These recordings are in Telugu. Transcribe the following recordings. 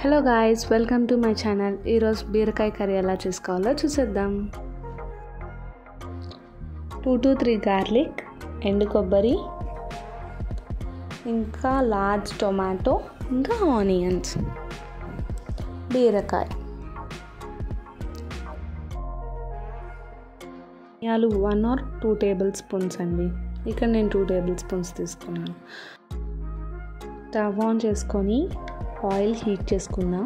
hello guys welcome to my channel ఈరోజు బీరకాయ కర్రీ ఎలా చేసుకోవాలో చూసేద్దాం టూ టు త్రీ గార్లిక్ ఎండు కొబ్బరి ఇంకా లార్జ్ టొమాటో ఇంకా ఆనియన్స్ బీరకాయ ధనియాలు one or two tablespoons అండి ఇక్కడ నేను టూ టేబుల్ స్పూన్స్ తీసుకున్నాను స్టవ్ ఆన్ చేసుకొని ఆయిల్ హీట్ చేసుకుందాం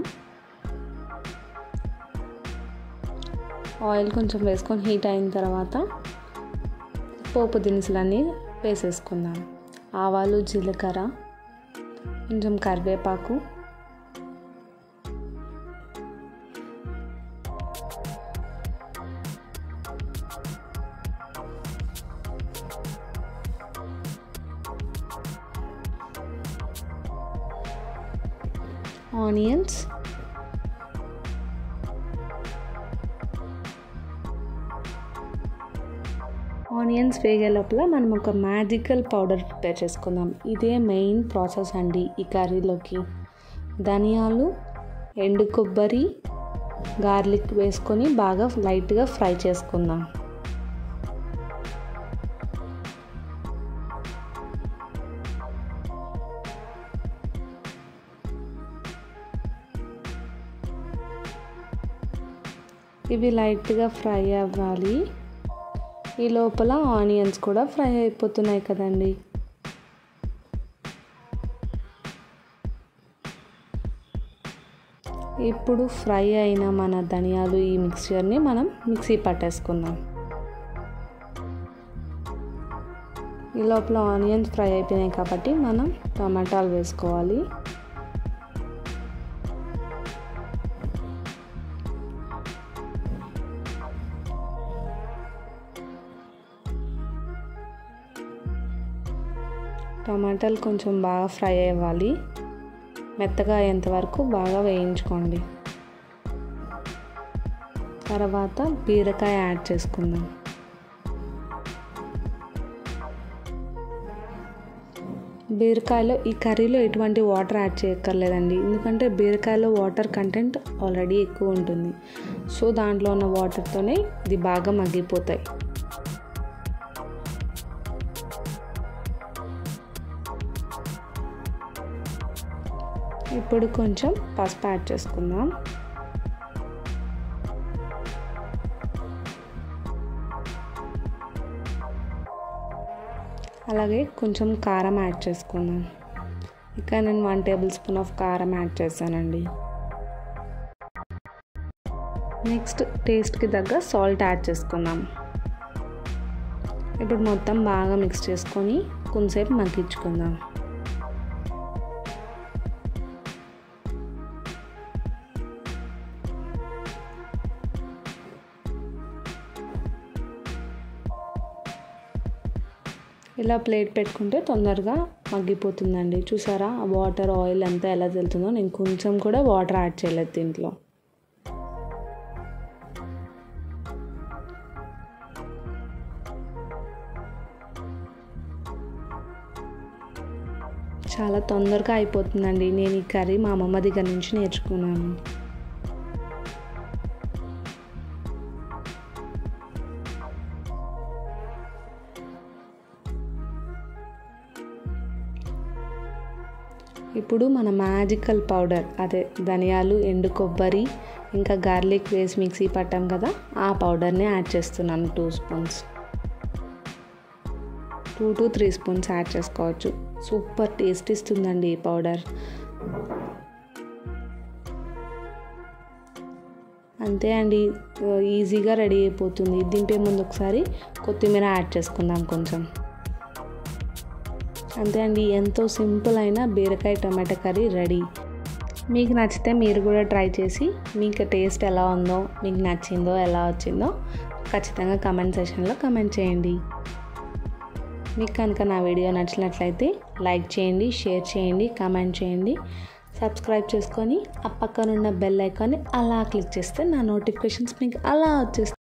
ఆయిల్ కొంచెం వేసుకొని హీట్ అయిన తర్వాత పోపు దినుసులన్నీ వేసేసుకుందాం ఆవాలు జీలకర్ర కొంచెం కరివేపాకు ఆనియన్స్ ఆనియన్స్ వేగే లోపల మనం ఒక మ్యాజికల్ పౌడర్ ప్రిపేర్ చేసుకుందాం ఇదే మెయిన్ ప్రాసెస్ అండి ఈ కర్రీలోకి ధనియాలు ఎండు కొబ్బరి గార్లిక్ వేసుకొని బాగా లైట్గా ఫ్రై చేసుకుందాం ఇవి లైట్గా ఫ్రై అవ్వాలి ఈ లోపల ఆనియన్స్ కూడా ఫ్రై అయిపోతున్నాయి కదండి ఇప్పుడు ఫ్రై అయిన మన ధనియాలు ఈ మిక్స్చర్ని మనం మిక్సీ పట్టేసుకుందాం ఈ లోపల ఆనియన్స్ ఫ్రై అయిపోయినాయి కాబట్టి మనం టమాటాలు వేసుకోవాలి టమాటాలు కొంచెం బాగా ఫ్రై అవ్వాలి మెత్తగా అయ్యేంత వరకు బాగా వేయించుకోండి తర్వాత బీరకాయ యాడ్ చేసుకుందాం బీరకాయలో ఈ కర్రీలో ఎటువంటి వాటర్ యాడ్ చేయక్కర్లేదండి ఎందుకంటే బీరకాయలో వాటర్ కంటెంట్ ఆల్రెడీ ఎక్కువ ఉంటుంది సో దాంట్లో ఉన్న వాటర్తోనే ఇది బాగా మగ్గిపోతాయి ఇప్పుడు కొంచెం పసుపు యాడ్ చేసుకుందాం అలాగే కొంచెం కారం యాడ్ చేసుకుందాం ఇక నేను వన్ టేబుల్ స్పూన్ ఆఫ్ కారం యాడ్ చేశానండి నెక్స్ట్ టేస్ట్కి తగ్గ సాల్ట్ యాడ్ చేసుకుందాం ఇప్పుడు మొత్తం బాగా మిక్స్ చేసుకొని కొంతసేపు మగ్గించుకుందాం ఇలా ప్లేట్ పెట్టుకుంటే తొందరగా మగ్గిపోతుందండి చూసారా ఆ వాటర్ ఆయిల్ అంతా ఎలా తెలుతుందో నేను కొంచెం కూడా వాటర్ యాడ్ చేయలేదు దీంట్లో చాలా తొందరగా అయిపోతుందండి నేను ఈ కర్రీ మా అమ్మమ్మ దగ్గర నుంచి నేర్చుకున్నాను ఇప్పుడు మన మ్యాజికల్ పౌడర్ అదే ధనియాలు ఎండు కొబ్బరి ఇంకా గార్లిక్ వేసి మిక్సీ పట్టాం కదా ఆ పౌడర్ని యాడ్ చేస్తున్నాను two spoons two to three spoons add చేసుకోవచ్చు సూపర్ టేస్ట్ ఇస్తుందండి ఈ పౌడర్ అంతే అండి ఈజీగా రెడీ అయిపోతుంది దింపే ముందు ఒకసారి కొత్తిమీర యాడ్ చేసుకుందాం కొంచెం అంతే అండి ఎంతో సింపుల్ అయిన బీరకాయ టమాటా కర్రీ రెడీ మీకు నచ్చితే మీరు కూడా ట్రై చేసి మీకు టేస్ట్ ఎలా ఉందో మీకు నచ్చిందో ఎలా వచ్చిందో ఖచ్చితంగా కమెంట్ సెషన్లో కమెంట్ చేయండి మీకు కనుక నా వీడియో నచ్చినట్లయితే లైక్ చేయండి షేర్ చేయండి కమెంట్ చేయండి సబ్స్క్రైబ్ చేసుకొని ఆ పక్కనున్న బెల్ ఐకాన్ని అలా క్లిక్ చేస్తే నా నోటిఫికేషన్స్ మీకు అలా వచ్చేస్తాయి